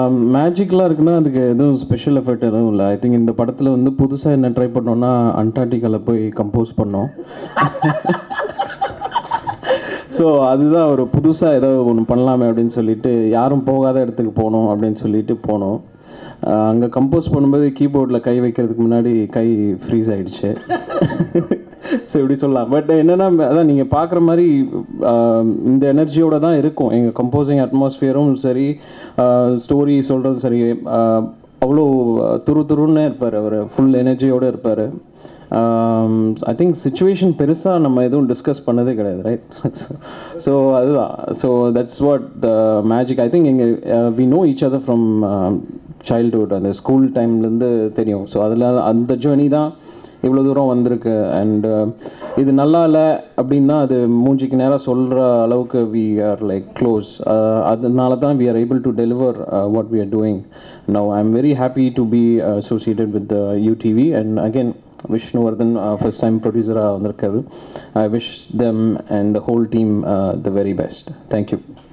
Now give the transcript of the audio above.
மேஜிக்லாம் இருக்குன்னா அதுக்கு எதுவும் ஸ்பெஷல் எஃபெக்ட் எதுவும் இல்லை ஐ திங்க் இந்த படத்தில் வந்து புதுசாக என்ன ட்ரை பண்ணோம்னா அண்டார்டிகாவில் போய் கம்போஸ் பண்ணோம் ஸோ அதுதான் ஒரு புதுசாக ஏதோ ஒன்று பண்ணலாமே அப்படின்னு சொல்லிட்டு யாரும் போகாத இடத்துக்கு போகணும் அப்படின்னு சொல்லிட்டு போனோம் அங்கே கம்போஸ் பண்ணும்போது கீபோர்டில் கை வைக்கிறதுக்கு முன்னாடி கை ஃப்ரீஸ் ஆயிடுச்சு ஸோ இப்படி சொல்லலாம் பட் என்னென்னா அதான் நீங்கள் பார்க்குற மாதிரி ஆஹ், இந்த எனர்ஜியோட தான் இருக்கும் எங்கள் கம்போசிங் அட்மாஸ்ஃபியரும் சரி ஸ்டோரி சொல்கிறதும் சரி ஆஹ், அவ்வளோ துரு துருன்னு இருப்பார் அவர் ஃபுல் எனர்ஜியோடு இருப்பார் ஐ திங்க் சுச்சுவேஷன் பெருசாக நம்ம எதுவும் டிஸ்கஸ் பண்ணதே கிடையாது ரைட் ஸோ அதுதான் so that's what the magic I think எங்கள் we know each other from childhood அந்த ஸ்கூல் டைம்லேருந்து தெரியும் ஸோ அதில் அந்த ஜேர்னி தான் இவ்வளோ தூரம் வந்திருக்கு அண்ட் இது நல்லா இல்லை அப்படின்னா அது மூஞ்சிக்கு நேராக சொல்கிற அளவுக்கு வி ஆர் லைக் க்ளோஸ் அதனால தான் we are able to deliver what we are doing now I am very happy to be associated with UTV and again Vishnuvardhan first time ப்ரொடியூசராக வந்திருக்காரு I wish them and the whole team the very best thank you